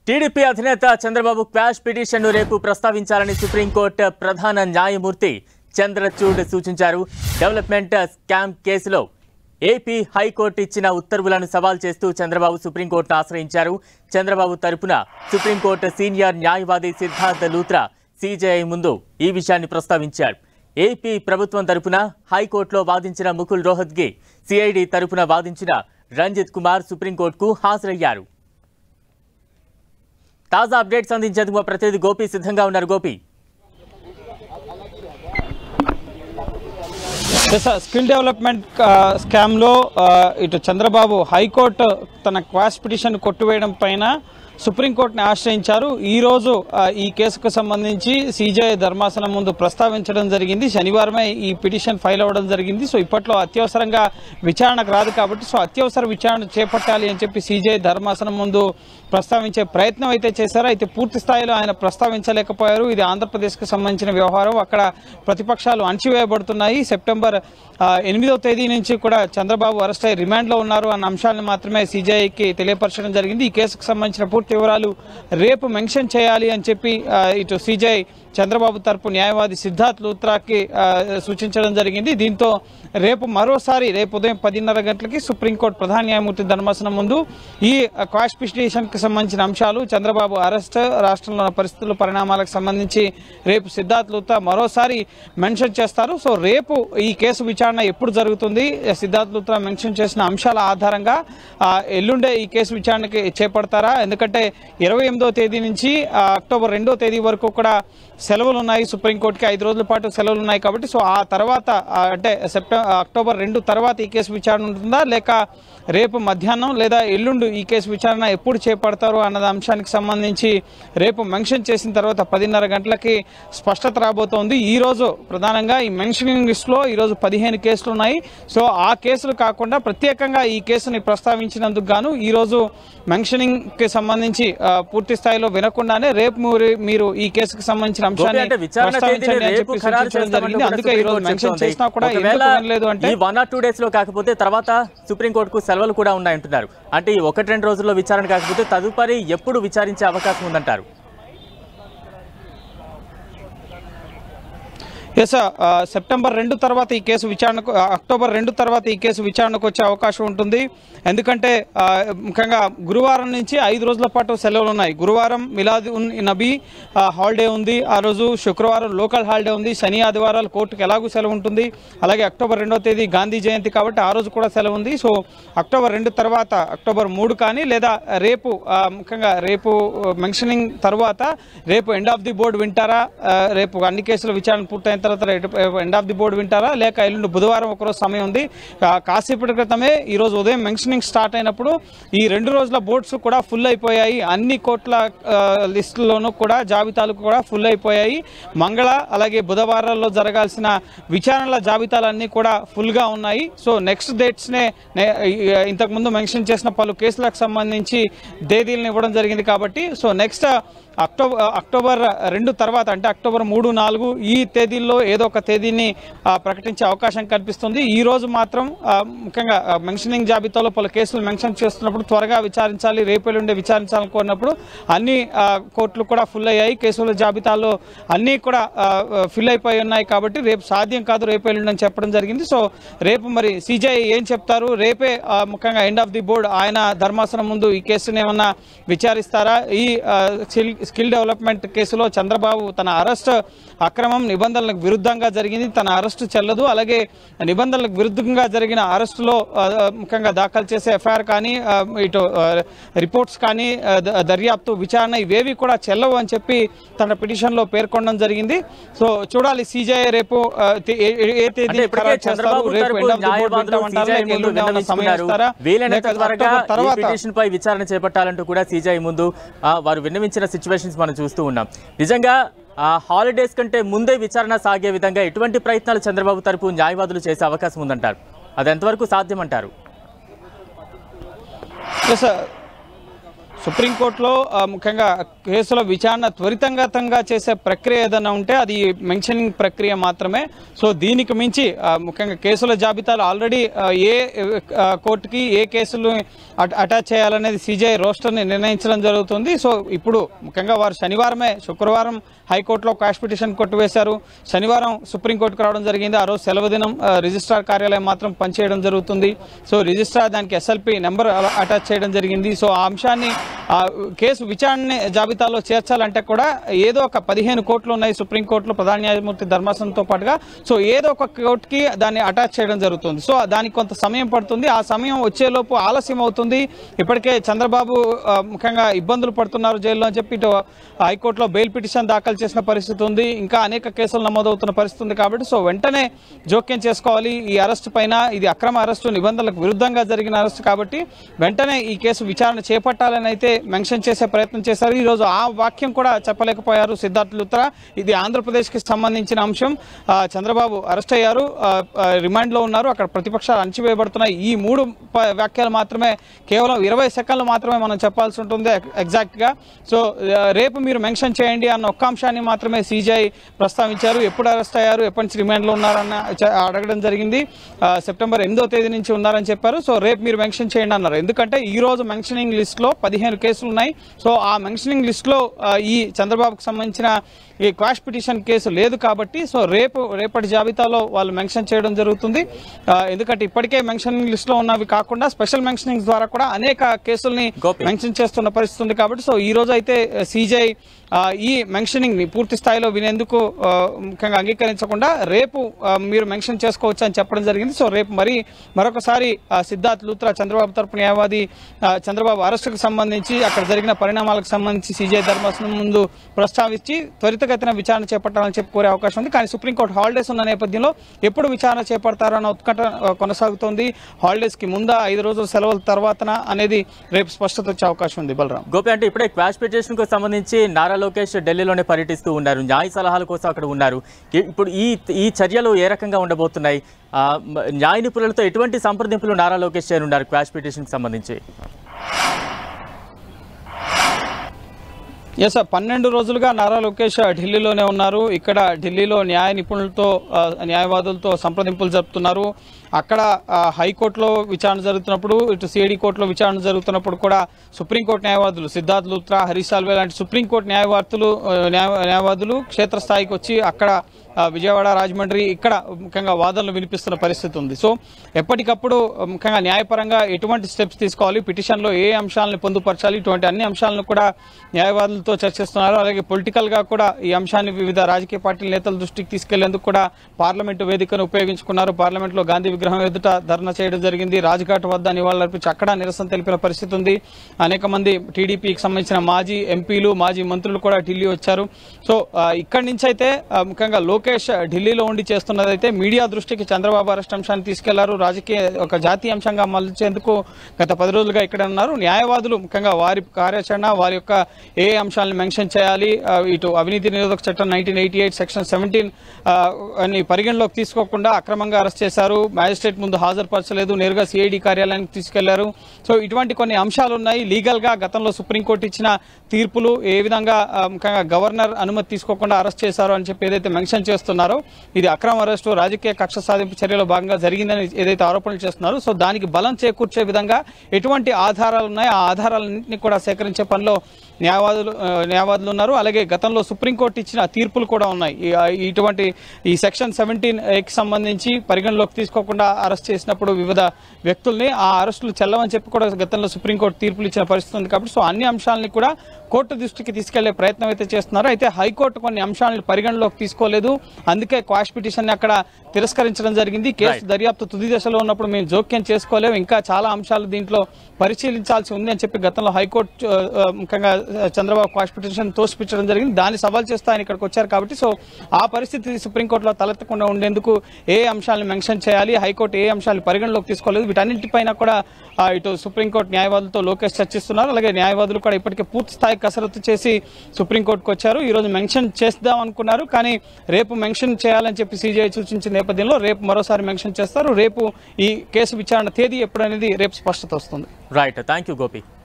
TDP అధినేత Chandrababu quash పిటిషన్ను రేపు ప్రస్తావించాలని సుప్రీంకోర్టు ప్రధాన న్యాయమూర్తి చంద్రచూడ్ సూచించారు డెవలప్మెంట్ స్కామ్ కేసులో ఏపీ హైకోర్టు ఇచ్చిన ఉత్తర్వులను సవాల్ చేస్తూ చంద్రబాబు సుప్రీంకోర్టును ఆశ్రయించారు చంద్రబాబు తరపున సుప్రీంకోర్టు సీనియర్ న్యాయవాది సిద్ధార్థ లూత్రా సీజేఐ ముందు ఈ విషయాన్ని ప్రస్తావించారు ఏపీ ప్రభుత్వం తరపున హైకోర్టులో వాదించిన ముకుల్ రోహత్గి సిఐడి తరపున వాదించిన రంజిత్ కుమార్ సుప్రీంకోర్టుకు హాజరయ్యారు తాజా అప్డేట్స్ అందించేందుకు మా ప్రతినిధి గోపి సిద్ధంగా ఉన్నారు గోపి సార్ స్కిల్ డెవలప్మెంట్ ఆ, స్కామ్లో ఆ, ఇటు చంద్రబాబు హైకోర్టు తన క్వాష్ పిటిషన్ కొట్టివేయడం పైన సుప్రీంకోర్టుని ఆశ్రయించారు ఈరోజు ఆ, ఈ కేసుకు సంబంధించి సీజీఐ ధర్మాసనం ముందు ప్రస్తావించడం జరిగింది శనివారమే ఈ పిటిషన్ ఫైల్ అవ్వడం జరిగింది సో ఇప్పట్లో అత్యవసరంగా విచారణకు రాదు కాబట్టి సో అత్యవసర విచారణ చేపట్టాలి అని చెప్పి సీజీఐ ధర్మాసనం ముందు ప్రస్తావించే ప్రయత్నం అయితే చేశారు అయితే పూర్తి స్థాయిలో ఆయన ప్రస్తావించలేకపోయారు ఇది ఆంధ్రప్రదేశ్కు సంబంధించిన వ్యవహారం అక్కడ ప్రతిపక్షాలు అణచివేయబడుతున్నాయి సెప్టెంబర్ ఆ, ఎనిమిదవ తేదీ నుంచి కూడా చంద్రబాబు అరెస్ట్ అయ్యి రిమాండ్లో ఉన్నారు అన్న అంశాలను మాత్రమే సీజీఐకి తెలియపరచడం జరిగింది ఈ కేసుకు సంబంధించిన పూర్తి వివరాలు రేపు మెన్షన్ చేయాలి అని చెప్పి ఆ, ఇటు సీజీఐ చంద్రబాబు తరపు న్యాయవాది సిద్ధార్థ్ లూత్రాకి ఆ, సూచించడం జరిగింది దీంతో రేపు మరోసారి రేపు ఉదయం పదిన్నర గంటలకి సుప్రీంకోర్టు ప్రధాన న్యాయమూర్తి ధర్మాసనం ముందు ఈ క్వాష్ పిటిషన్కి సంబంధించిన అంశాలు చంద్రబాబు అరెస్ట్ రాష్ట్రంలో ఉన్న పరిస్థితుల పరిణామాలకు సంబంధించి రేపు సిద్ధార్థ్ లూత్రా మరోసారి మెన్షన్ చేస్తారు సో రేపు ఈ కేసు విచారణ ఎప్పుడు జరుగుతుంది సిద్ధార్థ్ లూత్రా మెన్షన్ చేసిన అంశాల ఆధారంగా ఆ, ఎల్లుండే ఈ కేసు విచారణకి చేపడతారా ఎందుకంటే ఇరవై ఎనిమిదో తేదీ నుంచి ఆ, అక్టోబర్ రెండో తేదీ వరకు కూడా సెలవులు ఉన్నాయి సుప్రీంకోర్టుకి ఐదు రోజుల పాటు సెలవులు ఉన్నాయి కాబట్టి సో ఆ తర్వాత ఆ, అంటే సెప్టెంబర్ అక్టోబర్ రెండు తర్వాత ఈ కేసు విచారణ ఉంటుందా లేక రేపు మధ్యాహ్నం లేదా ఎల్లుండు ఈ కేసు విచారణ ఎప్పుడు చేపడతారు అన్నది అంశానికి సంబంధించి రేపు మెన్షన్ చేసిన తర్వాత పదిన్నర గంటలకి స్పష్టత రాబోతోంది ఈ రోజు ప్రధానంగా ఈ మెన్షనింగ్ లిస్ట్లో ఈరోజు పదిహేను కేసులు ఉన్నాయి సో ఆ కేసులు కాకుండా ప్రత్యేకంగా ఈ కేసుని ప్రస్తావించినందుకు గాను ఈ రోజు మెన్షనింగ్ కి సంబంధించి ఆ, పూర్తి స్థాయిలో వినకుండానే రేపు మీరు- మీరు ఈ కేసుకు సంబంధించిన గోపి అంశాన్ని అంటే విచారణ ప్రస్తావించండి తేదీని అని రేపు చెప్పి ఖరారు సూచించడం చేస్తామంటూ జరిగింది కూడా అందుకే ఈ రోజు సుప్రీంకోర్టు మెన్షన్ చెప్తోంది. చేసినా కూడా ఒకవేళ ఎందుకు వినలేదు అంటే ఈ వన్ ఆర్ టూ డేస్ లో కాకపోతే తర్వాత సుప్రీంకోర్టుకు సెలవులు కూడా ఉన్నాయంటున్నారు అంటే ఈ ఒకటి రెండు రోజుల్లో విచారణ కాకపోతే తదుపరి ఎప్పుడు విచారించే అవకాశం ఉందంటారు ఎస్ సెప్టెంబర్ రెండు తర్వాత ఈ కేసు విచారణకు ఆ, అక్టోబర్ రెండు తర్వాత ఈ కేసు విచారణకు వచ్చే అవకాశం ఉంటుంది ఎందుకంటే ఆ, ముఖ్యంగా గురువారం నుంచి ఐదు రోజుల పాటు సెలవులు ఉన్నాయి గురువారం మిలాద్ ఉన్ నబీ ఆ, హాలిడే ఉంది ఆ రోజు శుక్రవారం లోకల్ హాలిడే ఉంది శని ఆదివారాలు కోర్టుకు ఎలాగూ సెలవు ఉంటుంది అలాగే అక్టోబర్ రెండో తేదీ గాంధీ జయంతి కాబట్టి ఆ రోజు కూడా సెలవు ఉంది సో అక్టోబర్ రెండు తర్వాత అక్టోబర్ మూడు కానీ లేదా రేపు ఆ, ముఖ్యంగా రేపు మెన్షనింగ్ తర్వాత రేపు ఎండ్ ఆఫ్ ది బోర్డు వింటారా ఆ, రేపు అన్ని కేసుల విచారణ పూర్తయిన తర్వాత రేపు ఎండ్ ఆఫ్ ది బోర్డు వింటారా లేక ఎల్లుండి బుధవారం ఒకరోజు సమయం ఉంది ఆ, కాసేపటి క్రితమే ఈ రోజు ఉదయం మెన్షనింగ్ స్టార్ట్ అయినప్పుడు ఈ రెండు రోజుల బోర్డ్స్ కూడా ఫుల్ అయిపోయాయి అన్ని కోట్ల ఆ, లిస్టుల్లోనూ కూడా జాబితాలు కూడా ఫుల్ అయిపోయాయి మంగళ అలాగే బుధవారాల్లో జరగాల్సిన విచారణల జాబితాలన్నీ కూడా ఫుల్గా ఉన్నాయి సో నెక్స్ట్ డేట్స్నే నే- ఈ- ఇంతకుముందు మెన్షన్ చేసిన పలు కేసులకు సంబంధించి తేదీలను ఇవ్వడం జరిగింది కాబట్టి సో నెక్స్ట్ అక్టోబర్ అక్టోబర్ రెండు తర్వాత అంటే అక్టోబర్ మూడు నాలుగు ఈ తేదీల్లో ఏదో ఒక తేదీని ఆ, ప్రకటించే అవకాశం కనిపిస్తుంది ఈ రోజు మాత్రం ఆ, ముఖ్యంగా ఆ, మెన్షనింగ్ జాబితాలో పలు కేసులు మెన్షన్ చేస్తున్నప్పుడు త్వరగా విచారించాలి రేపు ఎల్లుండి విచారించాలని కోరినప్పుడు అన్ని ఆ, కోర్టులు కూడా ఫుల్ అయ్యాయి కేసుల జాబితాలో అన్నీ కూడా ఫిల్ అయిపోయి ఉన్నాయి కాబట్టి రేపు సాధ్యం కాదు రేపు ఎల్లుండి అని చెప్పడం జరిగింది సో రేపు మరి సిజఐ ఏం చెప్తారు రేపే ఆ, ముఖ్యంగా ఎండ్ ఆఫ్ ది బోర్డ్ ఆయన ధర్మాసనం ముందు ఈ కేసుని ఏమన్నా విచారిస్తారా ఈ ఆ, స్కిల్ స్కిల్ డెవలప్మెంట్ కేసులో చంద్రబాబు తన అరెస్ట్ అక్రమం నిబంధనలకు విరుద్ధంగా జరిగింది తన అరెస్టు చెల్లదు అలాగే నిబంధనలకు విరుద్ధంగా జరిగిన అరెస్టులో ఆ, ముఖ్యంగా దాఖలు చేసే ఎఫ్ఐఆర్ కానీ ఆ, ఇటు ఆ, రిపోర్ట్స్ కానీ ఆ, ద- దర్యాప్తు విచారణ ఇవేవి కూడా చెల్లవు అని చెప్పి తన పిటిషన్లో పేర్కొనడం జరిగింది సో చూడాలి సిజే రేపు ఆ, తే- ఏ- ఏ- ఏ అంటే తేదీ ఇప్పటికే ఖరారు చేస్తారు చంద్రబాబు రేపు తరపు end of the board న్యాయవాదులు వింటామంటారా? CJI లేక ముందు ఎల్లుండి ఏమన్నా సమయం విన్నవించుకున్నారు. ఇస్తారా? వీలైనంత లేక త్వరగా అక్టోబర్ ఈ తర్వాత పిటిషన్ పై విచారణ చేపట్టాలంటూ కూడా సిజఐ ముందు ఆ, వారు విన్నవించిన సిచ్యువేషన్స్ మనం చూస్తూ ఉన్నాం నిజంగా ఆ హాలిడేస్ కంటే ముందే విచారణ సాగే విధంగా ఎటువంటి ప్రయత్నాలు చంద్రబాబు తరపు న్యాయవాదులు చేసే అవకాశం ఉందంటారు అది ఎంతవరకు సాధ్యమంటారు ఎస్ సార్. సుప్రీంకోర్టులో ఆ, ముఖ్యంగా కేసుల విచారణ త్వరితంగతంగా చేసే ప్రక్రియ ఏదైనా ఉంటే అది మెన్షనింగ్ ప్రక్రియ మాత్రమే సో దీనికి మించి ఆ, ముఖ్యంగా కేసుల జాబితాలు ఆల్రెడీ ఆ, ఏ ఆ, కోర్టుకి ఏ కేసులు అట- అటాచ్ చేయాలనేది సిజే రోస్టర్ని నిర్ణయించడం జరుగుతుంది సో ఇప్పుడు ముఖ్యంగా వారు శనివారమే శుక్రవారం హైకోర్టులో క్వాష్ పిటిషన్ కొట్టివేశారు శనివారం సుప్రీంకోర్టుకు రావడం జరిగింది ఆ రోజు సెలవు దినం ఆ, రిజిస్ట్రార్ కార్యాలయం మాత్రం పనిచేయడం జరుగుతుంది సో రిజిస్ట్రార్ దానికి ఎస్ఎల్పి నెంబర్ అలా అటాచ్ చేయడం జరిగింది సో ఆ అంశాన్ని ఆ కేసు విచారణ జాబితాలో చేర్చాలంటే కూడా ఏదో ఒక పదిహేను కోట్లు ఉన్నాయి సుప్రీంకోర్టులో ప్రధాన న్యాయమూర్తి ధర్మాసనంతో పాటుగా సో ఏదో ఒక కోర్టుకి దాన్ని అటాచ్ చేయడం జరుగుతుంది సో దానికి కొంత సమయం పడుతుంది ఆ సమయం వచ్చేలోపు ఆలస్యం అవుతుంది ఇప్పటికే చంద్రబాబు ఆ, ముఖ్యంగా ఇబ్బందులు పడుతున్నారు జైల్లో అని చెప్పి ఇటు హైకోర్టులో బెయిల్ పిటిషన్ దాఖలు చేసిన పరిస్థితి ఉంది ఇంకా అనేక కేసులు నమోదవుతున్న పరిస్థితి ఉంది కాబట్టి సో వెంటనే జోక్యం చేసుకోవాలి ఈ అరెస్ట్ పైన ఇది అక్రమ అరెస్టు నిబంధనలకు విరుద్ధంగా జరిగిన అరెస్ట్ కాబట్టి వెంటనే ఈ కేసు విచారణ చేపట్టాలని అయితే మెన్షన్ చేసే ప్రయత్నం చేశారు ఈ రోజు ఆ వాక్యం కూడా చెప్పలేకపోయారు సిద్ధార్థ్ లుత్రా ఇది ఆంధ్రప్రదేశ్కి సంబంధించిన అంశం ఆ, చంద్రబాబు అరెస్ట్ అయ్యారు ఆ, ఆ, రిమాండ్లో ఉన్నారు అక్కడ ప్రతిపక్షాలు అణచివేయబడుతున్నాయి ఈ మూడు ప- వ్యాఖ్యలు మాత్రమే కేవలం ఇరవై సెకండ్లు మాత్రమే మనం చెప్పాల్సి ఉంటుంది ఎగ్- ఎగ్జాక్ట్గా సో ఆ, రేపు మీరు మెన్షన్ చేయండి అన్న ఒక్క అంశాన్ని మాత్రమే సీజీఐ ప్రస్తావించారు ఎప్పుడు అరెస్ట్ అయ్యారు ఎప్పటి నుంచి రిమాండ్లో ఉన్నారన్న చ- అడగడం జరిగింది ఆ, సెప్టెంబర్ ఎనిమిదో తేదీ నుంచి ఉన్నారని చెప్పారు సో రేపు మీరు మెన్షన్ చేయండి అన్నారు ఎందుకంటే ఈ రోజు మెన్షనింగ్ లిస్ట్లో పదిహేను కేసులు ఉన్నాయి సో ఆ మెన్షనింగ్ లిస్ట్లో ఆ, ఈ చంద్రబాబుకు సంబంధించిన ఈ క్వాష్ పిటిషన్ కేసు లేదు కాబట్టి సో రేపు రేపటి జాబితాలో వాళ్ళు మెన్షన్ చేయడం జరుగుతుంది ఆ, ఎందుకంటే ఇప్పటికే మెన్షనింగ్ లిస్ట్లో ఉన్నవి కాకుండా స్పెషల్ మెన్షనింగ్ ద్వారా కూడా అనేక కేసుల్ని గోపి. మెన్షన్ చేస్తున్న పరిస్థితి ఉంది కాబట్టి సో ఈ రోజు అయితే సీజై ఈ మెన్షనింగ్ ని పూర్తి స్థాయిలో వినేందుకు ఆ, ముఖ్యంగా అంగీకరించకుండా రేపు ఆ, మీరు మెన్షన్ చేసుకోవచ్చు అని చెప్పడం జరిగింది సో రేపు మరి మరొకసారి ఆ, సిద్ధార్థ్ లూత్రా చంద్రబాబు తరపు న్యాయవాది ఆ, చంద్రబాబు అరెస్టుకు సంబంధించి అక్కడ జరిగిన పరిణామాలకు సంబంధించి సీజే ధర్మాసనం ముందు ప్రస్తావించి త్వరితగతిన విచారణ చేపట్టాలని చెప్పి కోరే అవకాశం ఉంది కానీ సుప్రీంకోర్టు హాలిడేస్ ఉన్న నేపథ్యంలో ఎప్పుడు విచారణ చేపడతారన్న ఉత్కంఠ ఆ, కొనసాగుతోంది హాలిడేస్ కి ముందా ఐదు రోజుల సెలవుల తర్వాతన అనేది రేపు స్పష్టత వచ్చే అవకాశం ఉంది బలరాం గోపి అంటే ఇప్పుడే క్వాష్ పిటిషన్ కు సంబంధించి నారా లోకేష్ ఢిల్లీలోనే పర్యటిస్తూ ఉన్నారు న్యాయ సలహాల కోసం అక్కడ ఉన్నారు ఇ- ఇప్పుడు ఈ ఈ చర్యలు ఏ రకంగా ఉండబోతున్నాయి ఆ, మ- న్యాయ నిపుణులతో ఎటువంటి సంప్రదింపులు నారా లోకేష్ చేయనున్నారు క్వాష్ పిటిషన్ కి సంబంధించి ఎస్ సార్ పన్నెండు రోజులుగా నారా లోకేష్ ఢిల్లీలోనే ఉన్నారు ఇక్కడ ఢిల్లీలో న్యాయ నిపుణులతో ఆ, న్యాయవాదులతో సంప్రదింపులు జరుపుతున్నారు అక్కడ ఆ, హైకోర్టులో విచారణ జరుగుతున్నప్పుడు ఇటు సిఐడి కోర్టులో విచారణ జరుగుతున్నప్పుడు కూడా సుప్రీంకోర్టు న్యాయవాదులు సిద్ధార్థ్ లూత్రా హరీష్ సాల్వే లాంటి సుప్రీంకోర్టు న్యాయవాదులు ఆ, న్యాయ- న్యాయవాదులు క్షేత్రస్థాయికి వచ్చి అక్కడ ఆ, విజయవాడ రాజమండ్రి ఇక్కడ ముఖ్యంగా వాదనలు వినిపిస్తున్న పరిస్థితి ఉంది సో ఎప్పటికప్పుడు ఆ, ముఖ్యంగా న్యాయపరంగా ఎటువంటి స్టెప్స్ తీసుకోవాలి పిటిషన్లో ఏ అంశాలను పొందుపరచాలి ఇటువంటి అన్ని అంశాలను కూడా న్యాయవాదులతో చర్చిస్తున్నారు అలాగే పొలిటికల్ గా కూడా ఈ అంశాన్ని వివిధ రాజకీయ పార్టీల నేతల దృష్టికి తీసుకెళ్లేందుకు కూడా పార్లమెంటు వేదికను ఉపయోగించుకున్నారు పార్లమెంట్ లో గాంధీ విగ్రహం ఎదుట ధర్నా చేయడం జరిగింది రాజ్ఘాట్ వద్ద నివాళులర్పించి అక్కడ నిరసన తెలిపిన పరిస్థితి ఉంది అనేక మంది టీడీపీకి సంబంధించిన మాజీ ఎంపీలు మాజీ మంత్రులు కూడా ఢిల్లీ వచ్చారు సో ఆ, ఇక్కడి నుంచి అయితే ఆ, ముఖ్యంగా లోకేష్ ఢిల్లీలో ఉండి చేస్తున్నదైతే మీడియా దృష్టికి చంద్రబాబు అరెస్ట్ అంశాన్ని తీసుకెళ్లారు రాజకీయ ఒక జాతీయ అంశంగా మలిచేందుకు గత పది రోజులుగా ఇక్కడ ఉన్నారు న్యాయవాదులు ముఖ్యంగా వారి కార్యాచరణ వారి యొక్క ఏ అంశాలను మెన్షన్ చేయాలి ఆ, ఇటు అవినీతి నిరోధక చట్టం nineteen eighty eight section seventeen అని పరిగణలోకి తీసుకోకుండా అక్రమంగా అరెస్ట్ చేశారు మ్యాజిస్ట్రేట్ ముందు హాజరుపరచలేదు నేరుగా సిఐడి కార్యాలయానికి తీసుకెళ్లారు సో ఇటువంటి కొన్ని అంశాలు ఉన్నాయి లీగల్ గా గతంలో సుప్రీంకోర్టు ఇచ్చిన తీర్పులు ఏ విధంగా ఆ, ముఖ్యంగా గవర్నర్ అనుమతి తీసుకోకుండా అరెస్ట్ చేశారు అని చెప్పి ఏదైతే మెన్షన్ చేస్తున్నారో ఇది అక్రమ అరెస్టు రాజకీయ కక్ష సాధింపు చర్యలో భాగంగా జరిగిందని ఏదైతే ఆరోపణలు చేస్తున్నారో సో దానికి బలం చేకూర్చే విధంగా ఎటువంటి ఆధారాలు ఉన్నాయి ఆ ఆధారాలన్నింటినీ కూడా సేకరించే పనిలో న్యాయవాదులు ఆ, న్యాయవాదులు ఉన్నారు అలాగే గతంలో సుప్రీంకోర్టు ఇచ్చిన తీర్పులు కూడా ఉన్నాయి ఈ- ఆ, ఇటువంటి ఈ సెక్షన్ సెవెంటీన్ కి సంబంధించి పరిగణలోకి తీసుకోకుండా అరెస్ట్ చేసినప్పుడు వివిధ వ్యక్తుల్ని ఆ అరెస్టులు చెల్లవని చెప్పి కూడా గతంలో సుప్రీంకోర్టు తీర్పులు ఇచ్చిన పరిస్థితి ఉంది కాబట్టి సో అన్ని అంశాలని కూడా కోర్టు దృష్టికి తీసుకెళ్లే ప్రయత్నం అయితే చేస్తున్నారు అయితే హైకోర్టు కొన్ని అంశాలను పరిగణలోకి తీసుకోలేదు అందుకే క్వాష్ పిటిషన్ అక్కడ తిరస్కరించడం జరిగింది కేసు దర్యాప్తు తుది దశలో ఉన్నప్పుడు మేము జోక్యం చేసుకోలేము ఇంకా చాలా అంశాలు దీంట్లో పరిశీలించాల్సి ఉంది అని చెప్పి గతంలో హైకోర్టు ఆ, ఆ, ముఖ్యంగా ఆ, చంద్రబాబు క్వాష్ పిటిషన్ తోసిపించడం జరిగింది దాన్ని సవాల్ చేస్తూ ఆయన ఇక్కడికి వచ్చారు కాబట్టి సో ఆ పరిస్థితి సుప్రీంకోర్టులో తలెత్తకుండా ఉండేందుకు ఏ అంశాలను మెన్షన్ చేయాలి హైకోర్టు ఏ అంశాలు పరిగణలోకి తీసుకోలేదు వీటన్నింటిపైన కూడా ఆ, ఇటు సుప్రీంకోర్టు న్యాయవాదులతో లోకేష్ చర్చిస్తున్నారు అలాగే న్యాయవాదులు కూడా ఇప్పటికే పూర్తి స్థాయి కసరత్తు చేసి సుప్రీంకోర్టుకు వచ్చారు ఈ రోజు మెన్షన్ చేద్దాం అనుకున్నారు కానీ రేపు మెన్షన్ చేయాలని చెప్పి సీజీఐ సూచించిన నేపథ్యంలో రేపు మరోసారి మెన్షన్ చేస్తారు రేపు ఈ కేసు విచారణ తేదీ ఎప్పుడనేది రేపు స్పష్టత వస్తుంది రైట్ థ్యాంక్ యూ గోపి